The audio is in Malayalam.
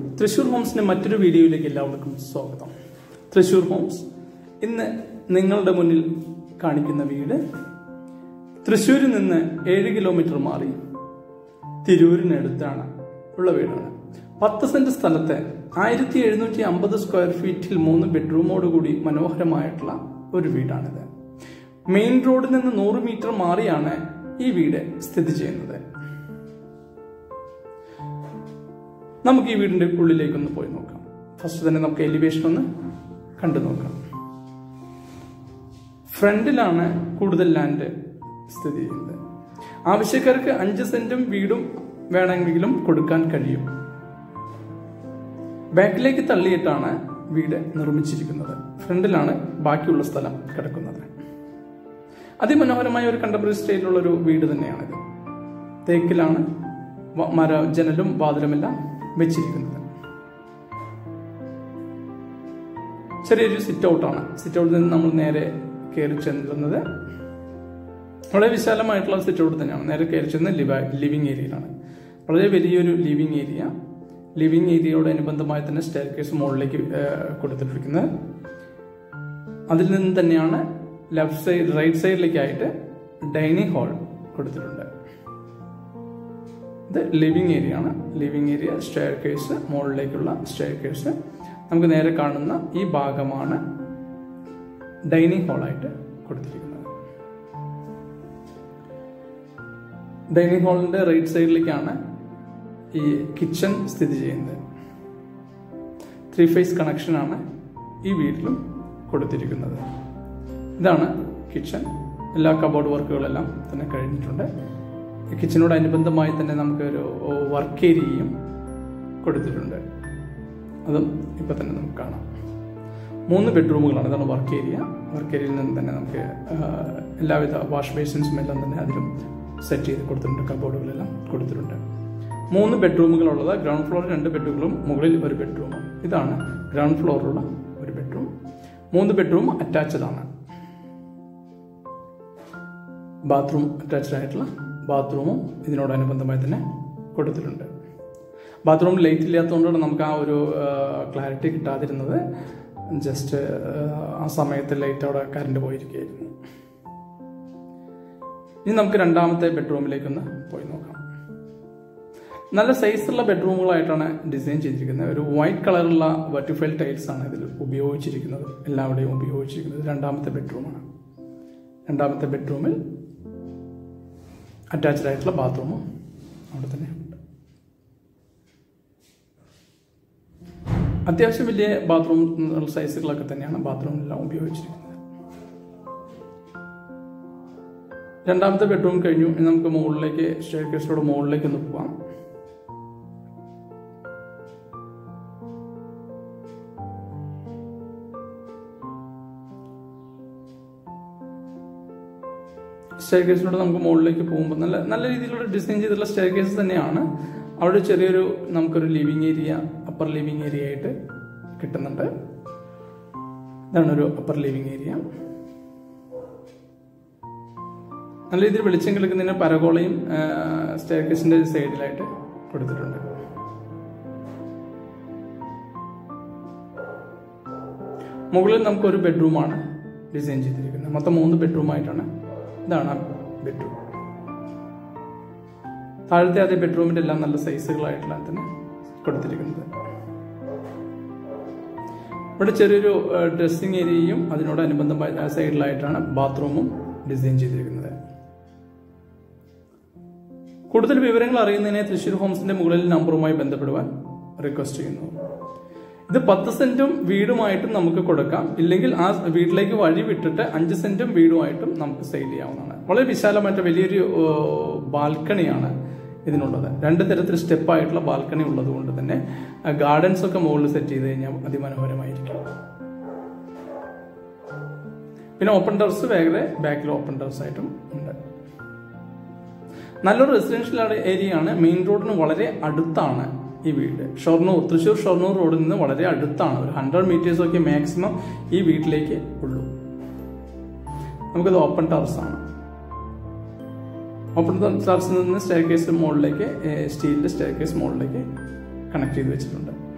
തൃശൂർ ഹോംസിന്റെ മറ്റൊരു വീഡിയോയിലേക്ക് എല്ലാവർക്കും സ്വാഗതം തൃശൂർ ഹോംസ് ഇന്ന് നിങ്ങളുടെ മുന്നിൽ കാണിക്കുന്ന വീട് തൃശ്ശൂരിൽ നിന്ന് ഏഴ് കിലോമീറ്റർ മാറി തിരൂരിനടുത്താണ് ഉള്ള വീടാണ് പത്ത് സെന്റ് സ്ഥലത്തെ ആയിരത്തി എഴുന്നൂറ്റി അമ്പത് സ്ക്വയർ ഫീറ്റിൽ മൂന്ന് ബെഡ്റൂമോട് കൂടി മനോഹരമായിട്ടുള്ള ഒരു വീടാണിത് മെയിൻ റോഡിൽ നിന്ന് നൂറ് മീറ്റർ മാറിയാണ് ഈ വീട് സ്ഥിതി ചെയ്യുന്നത് നമുക്ക് ഈ വീടിന്റെ ഉള്ളിലേക്ക് ഒന്ന് പോയി നോക്കാം ഫസ്റ്റ് തന്നെ നമുക്ക് എലിവേഷൻ ഒന്ന് കണ്ടു നോക്കാം ഫ്രണ്ടിലാണ് കൂടുതൽ ലാൻഡ് സ്ഥിതി ചെയ്യുന്നത് ആവശ്യക്കാർക്ക് അഞ്ച് സെന്റും വീടും വേണമെങ്കിലും കൊടുക്കാൻ കഴിയും ബാക്കിലേക്ക് തള്ളിയിട്ടാണ് വീട് നിർമ്മിച്ചിരിക്കുന്നത് ഫ്രണ്ടിലാണ് ബാക്കിയുള്ള സ്ഥലം കിടക്കുന്നത് അതിമനോഹരമായ ഒരു കണ്ടംപററി സ്റ്റൈലിലുള്ള ഒരു വീട് തന്നെയാണിത് തേക്കിലാണ് വ- മര ജനലും വാതിലുമെല്ലാം വെച്ചിരിക്കുന്നത് ചെറിയൊരു സിറ്റ് ഔട്ടാണ് സിറ്റ് ഔട്ടിൽ നിന്ന് നമ്മൾ നേരെ കയറി ചെല്ലുന്നത് വളരെ വിശാലമായിട്ടുള്ള സിറ്റ് ഔട്ട് തന്നെയാണ് നേരെ കയറി ചെന്ന് ലിവിംഗ് ഏരിയയിലാണ് വളരെ വലിയൊരു ലിവിംഗ് ഏരിയ ലിവിംഗ് ഏരിയയോട് അനുബന്ധമായി തന്നെ സ്റ്റെയർ കേസ് മുകളിലേക്ക് ഏഹ്, കൊടുത്തിട്ടിരിക്കുന്നത് അതിൽ നിന്ന് തന്നെയാണ് ലെഫ്റ്റ് സൈഡ് റൈറ്റ് സൈഡിലേക്കായിട്ട് ഡൈനിങ് ഹാൾ കൊടുത്തിട്ടുണ്ട് ഇത് ലിവിംഗ് ഏരിയ ആണ് ലിവിംഗ് ഏരിയ സ്റ്റെയർ കേസ് മുകളിലേക്കുള്ള സ്റ്റെയർ കേസ് നമുക്ക് നേരെ കാണുന്ന ഈ ഭാഗമാണ് ഡൈനിങ് ഹാളായിട്ട് കൊടുത്തിരിക്കുന്നത് ഡൈനിങ് ഹാളിന്റെ റൈറ്റ് സൈഡിലേക്കാണ് ഈ കിച്ചൺ സ്ഥിതി ചെയ്യുന്നത് ത്രീ ഫേസ് കണക്ഷനാണ് ഈ വീട്ടിലും കൊടുത്തിരിക്കുന്നത് ഇതാണ് കിച്ചൺ എല്ലാ കബോർഡ് വർക്കുകളെല്ലാം തന്നെ കഴിഞ്ഞിട്ടുണ്ട് കിച്ചനോട് അനുബന്ധമായി തന്നെ നമുക്ക് ഒരു വർക്ക് ഏരിയയും കൊടുത്തിട്ടുണ്ട് അതും ഇപ്പം തന്നെ നമുക്ക് കാണാം മൂന്ന് ബെഡ്റൂമുകളാണ് ഇതാണ് വർക്ക് ഏരിയ വർക്ക് ഏരിയയിൽ നിന്ന് തന്നെ നമുക്ക് ആ, എല്ലാവിധ വാഷ് ബേസിൻസും എല്ലാം തന്നെ അതിലും സെറ്റ് ചെയ്ത് കൊടുത്തിട്ടുണ്ട് കബോർഡുകളെല്ലാം കൊടുത്തിട്ടുണ്ട് മൂന്ന് ബെഡ്റൂമുകളുള്ളത് ഗ്രൗണ്ട് ഫ്ലോറിൽ രണ്ട് ബെഡ്റൂമുകളും മുകളിൽ ഒരു ബെഡ്റൂം ഇതാണ് ഗ്രൗണ്ട് ഫ്ലോറിലുള്ള ഒരു ബെഡ്റൂം മൂന്ന് ബെഡ്റൂം അറ്റാച്ച്ഡ് ആണ് ബാത്റൂം അറ്റാച്ച്ഡ് ആയിട്ടുള്ള ബാത്റൂമും ഇതിനോടനുബന്ധമായി തന്നെ കൊടുത്തിട്ടുണ്ട് ബാത്റൂം ലൈറ്റ് ഇല്ലാത്തതുകൊണ്ടാണ് നമുക്ക് ആ ഒരു ക്ലാരിറ്റി കിട്ടാതിരുന്നത് ജസ്റ്റ് ആ സമയത്ത് ലൈറ്റ് അവിടെ കറണ്ട് പോയിരിക്കുകയായിരുന്നു ഇനി നമുക്ക് രണ്ടാമത്തെ ബെഡ്റൂമിലേക്കൊന്ന് പോയി നോക്കാം നല്ല സൈസുള്ള ബെഡ്റൂമുകളായിട്ടാണ് ഡിസൈൻ ചെയ്തിരിക്കുന്നത് ഒരു വൈറ്റ് കളറുള്ള വെർട്ടിഫൈൽ ടൈൽസ് ആണ് ഇതിൽ ഉപയോഗിച്ചിരിക്കുന്നത് എല്ലാവിടെയും ഉപയോഗിച്ചിരിക്കുന്നത് രണ്ടാമത്തെ ബെഡ്റൂമാണ് രണ്ടാമത്തെ ബെഡ്റൂമിൽ അറ്റാച്ച്ഡ് ആയിട്ടുള്ള ബാത്റൂമും അവിടെ തന്നെ ഉണ്ട് അത്യാവശ്യം വലിയ ബാത്റൂം സൈസുകളൊക്കെ തന്നെയാണ് ബാത്റൂമിലെല്ലാം ഉപയോഗിച്ചിരിക്കുന്നത് രണ്ടാമത്തെ ബെഡ്റൂം കഴിഞ്ഞു ഇനി നമുക്ക് മുകളിലേക്ക് സ്റ്റെയർ കേസിലൂടെ മുകളിലേക്ക് ഒന്ന് പോവാം സ്റ്റെയർ കേസിലൂടെ നമുക്ക് മുകളിലേക്ക് പോകുമ്പോൾ നല്ല നല്ല രീതിയിലുള്ള ഡിസൈൻ ചെയ്തിട്ടുള്ള സ്റ്റെയർ കേസ് തന്നെയാണ് അവിടെ ചെറിയൊരു നമുക്കൊരു living area upper living area ആയിട്ട് കിട്ടുന്നുണ്ട് ഇതാണ് ഒരു അപ്പർ ലിവിങ് ഏരിയ നല്ല രീതിയിൽ വെളിച്ചം കിടക്കുന്നതിന് പരകോളയും സ്റ്റെയർ കേസിന്റെ സൈഡിലായിട്ട് കൊടുത്തിട്ടുണ്ട് മുകളിൽ നമുക്ക് ഒരു ബെഡ്റൂമാണ് ഡിസൈൻ ചെയ്തിരിക്കുന്നത് മൊത്തം മൂന്ന് ബെഡ്റൂമായിട്ടാണ് ഇതാണ് ബെഡ്റൂം താഴത്തെ അതേ ബെഡ്റൂമിന്റെ എല്ലാം നല്ല സൈസുകളായിട്ടുള്ള തന്നെ കൊടുത്തിരിക്കുന്നത് ഇവിടെ ചെറിയൊരു ഡ്രസ്സിംഗ് ഏരിയയും അതിനോടനുബന്ധമായ സൈഡിലായിട്ടാണ് ബാത്റൂമും ഡിസൈൻ ചെയ്തിരിക്കുന്നത് കൂടുതൽ വിവരങ്ങൾ അറിയുന്നതിനെ തൃശ്ശൂർ ഹോംസിന്റെ മുകളിൽ നമ്പറുമായി ബന്ധപ്പെടുവാൻ റിക്വസ്റ്റ് ചെയ്യുന്നു ഇത് പത്ത് സെന്റും വീടുമായിട്ടും നമുക്ക് കൊടുക്കാം ഇല്ലെങ്കിൽ ആ വീട്ടിലേക്ക് വഴി വിട്ടിട്ട് അഞ്ച് സെന്റും വീടുമായിട്ടും നമുക്ക് സെയിൽ ചെയ്യാവുന്നതാണ് വളരെ വിശാലമായിട്ട് വലിയൊരു ബാൽക്കണിയാണ് ഇതിനുള്ളത് രണ്ട് തരത്തിൽ സ്റ്റെപ്പായിട്ടുള്ള ബാൽക്കണി ഉള്ളത് കൊണ്ട് തന്നെ ഗാർഡൻസ് ഒക്കെ മുകളിൽ സെറ്റ് ചെയ്ത് കഴിഞ്ഞാൽ അതിമനോഹരമായിരിക്കും പിന്നെ ഓപ്പൺ ടെറസ് വേറെ ബാക്കിൽ ഓപ്പൺ ടെറസ് ആയിട്ടും ഉണ്ട് നല്ലൊരു റെസിഡൻഷ്യൽ ഏരിയ ആണ് മെയിൻ റോഡിന് വളരെ അടുത്താണ് ഈ വീട് ഷൊർണൂർ തൃശ്ശൂർ ഷൊർണൂർ റോഡിൽ നിന്ന് വളരെ അടുത്താണ് ഒരു ഹൺഡ്രഡ് മീറ്റേഴ്സ് ഒക്കെ മാക്സിമം ഈ വീട്ടിലേക്ക് ഉള്ളൂ നമുക്കത് ഓപ്പൺ ടെറസ് ആണ് ഓപ്പൺ ടെറസിൽ നിന്ന് സ്റ്റെയർ കേസ് മുകളിലേക്ക് സ്റ്റീലിന്റെ സ്റ്റെയർ കേസ് മുകളിലേക്ക് കണക്ട് ചെയ്ത് വെച്ചിട്ടുണ്ട്